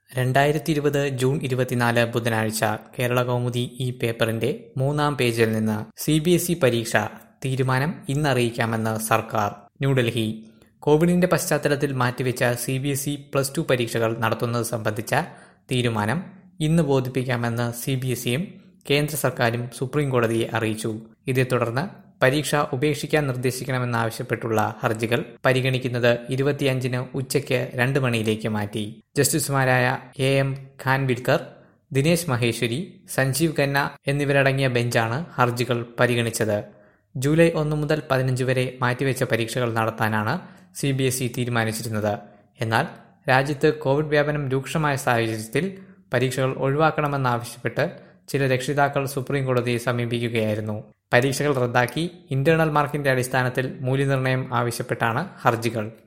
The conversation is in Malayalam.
രണ്ടായിരത്തി ഇരുപത് ജൂൺ ഇരുപത്തിനാല് ബുധനാഴ്ച കേരള കൗമുദി ഈ പേപ്പറിന്റെ മൂന്നാം പേജിൽ നിന്ന് സി ബി എസ് ഇ പരീക്ഷ തീരുമാനം ഇന്നറിയിക്കാമെന്ന് സർക്കാർ ന്യൂഡൽഹി കോവിഡിന്റെ പശ്ചാത്തലത്തിൽ മാറ്റിവെച്ച C B S E plus two പരീക്ഷകൾ നടത്തുന്നത് സംബന്ധിച്ച തീരുമാനം ഇന്ന് ബോധിപ്പിക്കാമെന്ന് സി ബി എസ് ഇയും കേന്ദ്ര സർക്കാരും സുപ്രീം കോടതിയെ അറിയിച്ചു ഇതേ തുടർന്ന് പരീക്ഷ ഉപേക്ഷിക്കാൻ നിർദ്ദേശിക്കണമെന്നാവശ്യപ്പെട്ടുള്ള ഹർജികൾ പരിഗണിക്കുന്നത് ഇരുപത്തിയഞ്ചിന് ഉച്ചയ്ക്ക് രണ്ട് മണിയിലേക്ക് മാറ്റി ജസ്റ്റിസുമാരായ എ എം ഖാൻവിൽക്കർ ദിനേശ് മഹേശ്വരി സഞ്ജീവ് ഖന്ന എന്നിവരടങ്ങിയ ബെഞ്ചാണ് ഹർജികൾ പരിഗണിച്ചത് ജൂലൈ ഒന്ന് മുതൽ പതിനഞ്ച് വരെ മാറ്റിവെച്ച പരീക്ഷകൾ നടത്താനാണ് സി ബി എസ് ഇ തീരുമാനിച്ചിരുന്നത് എന്നാൽ രാജ്യത്ത് കോവിഡ് വ്യാപനം രൂക്ഷമായ സാഹചര്യത്തിൽ പരീക്ഷകൾ ഒഴിവാക്കണമെന്നാവശ്യപ്പെട്ട് ചില രക്ഷിതാക്കൾ സുപ്രീം കോടതിയെ സമീപിക്കുകയായിരുന്നു പരീക്ഷകൾ റദ്ദാക്കി ഇന്റേണൽ മാർക്കിന്റെ അടിസ്ഥാനത്തിൽ മൂല്യനിർണ്ണയം ആവശ്യപ്പെട്ടാണ് ഹർജികൾ